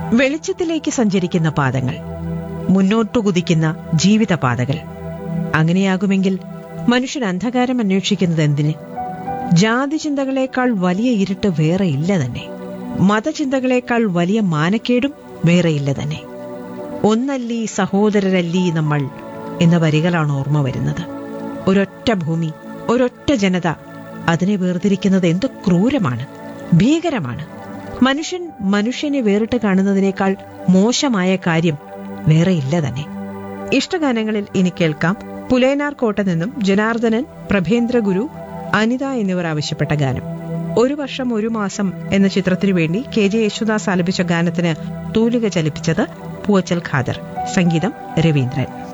വെളിച്ചത്തിലേക്ക് സഞ്ചരിക്കുന്ന പാതങ്ങൾ മുന്നോട്ടു കുതിക്കുന്ന ജീവിതപാതകൾ അങ്ങനെയാകുമെങ്കിൽ മനുഷ്യൻ അന്ധകാരം അന്വേഷിക്കുന്നത് എന്തിന് ജാതി ചിന്തകളേക്കാൾ വലിയ ഇരുട്ട് വേറെയില്ല തന്നെ മതചിന്തകളേക്കാൾ വലിയ മാനക്കേടും വേറെയില്ല തന്നെ ഒന്നല്ലി സഹോദരരല്ലി നമ്മൾ എന്ന വരികളാണ് ഓർമ്മ വരുന്നത് ഒരൊറ്റ ഭൂമി ഒരൊറ്റ ജനത അതിനെ വേർതിരിക്കുന്നത് എന്ത് ക്രൂരമാണ് ഭീകരമാണ് മനുഷ്യൻ മനുഷ്യനെ വേറിട്ട് കാണുന്നതിനേക്കാൾ മോശമായ കാര്യം വേറെയില്ല തന്നെ ഇഷ്ടഗാനങ്ങളിൽ ഇനി കേൾക്കാം പുലേനാർ കോട്ട നിന്നും ജനാർദ്ദനൻ പ്രഭേന്ദ്ര ഗുരു അനിത എന്നിവർ ആവശ്യപ്പെട്ട ഗാനം ഒരു വർഷം ഒരു മാസം എന്ന ചിത്രത്തിനു വേണ്ടി കെ ജെ യേശുദാസ് ആലപിച്ച ഗാനത്തിന് തൂലിക ചലിപ്പിച്ചത് പൂവച്ചൽ ഖാദർ സംഗീതം രവീന്ദ്രൻ